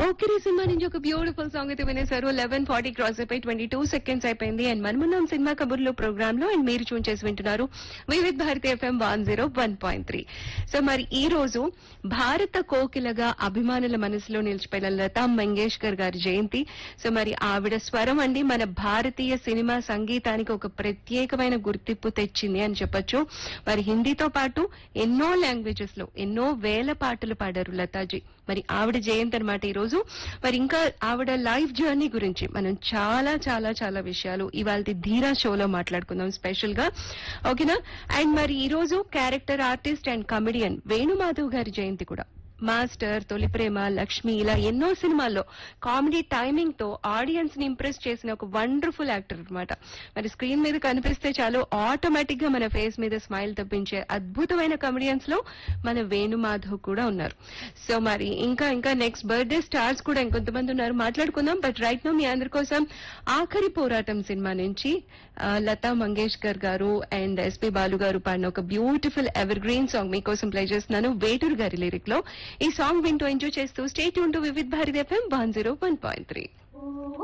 Pokiri cinema నుంచి ఒక beautiful song అయితే వినేశారు లెవెన్ ఫార్టీ క్రాస్ అయిపోయి ట్వంటీ టూ సెకండ్స్ అయిపోయింది అండ్ మనమున్నాం సినిమా కబుర్లు ప్రోగ్రామ్ లో అండ్ మీరు చూన్ చేసి వింటున్నారు Vividh Bharati FM one zero one point three so మరి ఈ రోజు భారత కోకిలగా అభిమానుల మనసులో నిలిచిపోయిన లతా మంగేష్కర్ గారి జయంతి సో మరి ఆవిడ స్వరం అండి మన భారతీయ సినిమా సంగీతానికి ఒక ప్రత్యేకమైన గుర్తింపు తెచ్చింది అని చెప్పొచ్చు మరి హిందీతో పాటు ఎన్నో లాంగ్వేజెస్ లో ఎన్నో వేల పాటలు పాడారు లతాజీ మరి ఆవిడ జయంతి అనమాట ఈ రోజు మరి ఇంకా ఆవిడ లైఫ్ జర్నీ గురించి మనం చాలా చాలా చాలా విషయాలు ఇవాళ ధీరా షోలో మాట్లాడుకుందాం స్పెషల్ గా ఓకేనా అండ్ మరి ఈ రోజు character artist and comedian Venumadhav garu జయంతి కూడా మాస్టర్ తొలి ప్రేమ లక్ష్మి ఇలా ఎన్నో సినిమాల్లో కామెడీ టైమింగ్ తో ఆడియన్స్ ని ఇంప్రెస్ చేసిన ఒక వండర్ఫుల్ యాక్టర్ అన్నమాట మరి స్క్రీన్ మీద కనిపిస్తే చాలు ఆటోమేటిక్ గా మన ఫేస్ మీద స్మైల్ తప్పించే అద్భుతమైన కమెడియన్స్ లో మన వేణుమాధవ్ కూడా ఉన్నారు సో మరి ఇంకా ఇంకా నెక్స్ట్ బర్త్డే స్టార్స్ కూడా ఇంకొంతమంది ఉన్నారు మాట్లాడుకుందాం బట్ రైట్ నో మీ అందరి కోసం ఆఖరి పోరాటం సినిమా నుంచి ఆ, లతా మంగేష్కర్ గారు అండ్ ఎస్పి బాలు గారు పాడిన ఒక బ్యూటిఫుల్ ఎవర్ గ్రీన్ సాంగ్ మీకోసం ప్లే చేస్తున్నాను వేటూరు గారి లిరిక్ లో ఈ సాంగ్ వింటూ ఎంజాయ్ చేస్తూ స్టేట్ ఉంటూ Vividh Bharati FM one zero one point three